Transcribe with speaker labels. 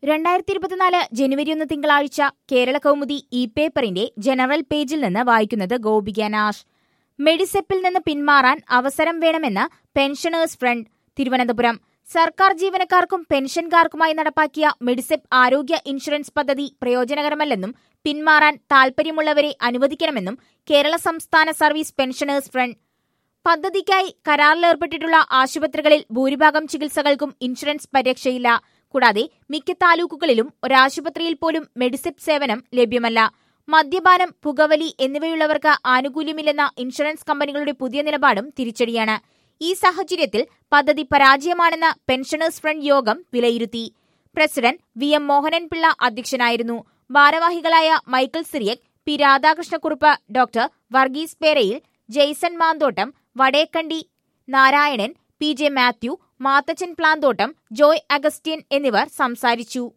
Speaker 1: രണ്ടായിരത്തി ഇരുപത്തിനാല് ജനുവരി ഒന്ന് തിങ്കളാഴ്ച കേരള കൗമുദി ഇ പേപ്പറിന്റെ ജനറൽ പേജിൽ നിന്ന് വായിക്കുന്നത് ഗോപിക നാഷ് മെഡിസെപ്പിൽ നിന്ന് പിന്മാറാൻ അവസരം വേണമെന്ന് പെൻഷനേഴ്സ് ഫ്രണ്ട് തിരുവനന്തപുരം സർക്കാർ ജീവനക്കാർക്കും പെൻഷൻകാർക്കുമായി നടപ്പാക്കിയ മെഡിസെപ്പ് ആരോഗ്യ ഇൻഷുറൻസ് പദ്ധതി പ്രയോജനകരമല്ലെന്നും പിന്മാറാൻ താൽപര്യമുള്ളവരെ അനുവദിക്കണമെന്നും കേരള സംസ്ഥാന സർവീസ് പെൻഷനേഴ്സ് ഫ്രണ്ട് പദ്ധതിക്കായി കരാറിലേർപ്പെട്ടിട്ടുള്ള ആശുപത്രികളിൽ ഭൂരിഭാഗം ചികിത്സകൾക്കും ഇൻഷുറൻസ് പരിരക്ഷയില്ല കൂടാതെ മിക്ക താലൂക്കുകളിലും ഒരാശുപത്രിയിൽ പോലും മെഡിസിപ്പ് സേവനം ലഭ്യമല്ല മദ്യപാനം പുകവലി എന്നിവയുള്ളവർക്ക് ആനുകൂല്യമില്ലെന്ന ഇൻഷുറൻസ് കമ്പനികളുടെ പുതിയ നിലപാടും തിരിച്ചടിയാണ് ഈ സാഹചര്യത്തിൽ പദ്ധതി പരാജയമാണെന്ന് പെൻഷനേഴ്സ് ഫ്രണ്ട് യോഗം വിലയിരുത്തി പ്രസിഡന്റ് വി എം മോഹനൻപിള്ള അധ്യക്ഷനായിരുന്നു ഭാരവാഹികളായ Michael Cyriac P Radhakrishna Kurup doctor Varghese Perayil Jason Manthottam Vadekkandi Narayanan P J Mathew Mathachan Plathottam Joy Augustine എന്നിവർ സംസാരിച്ചു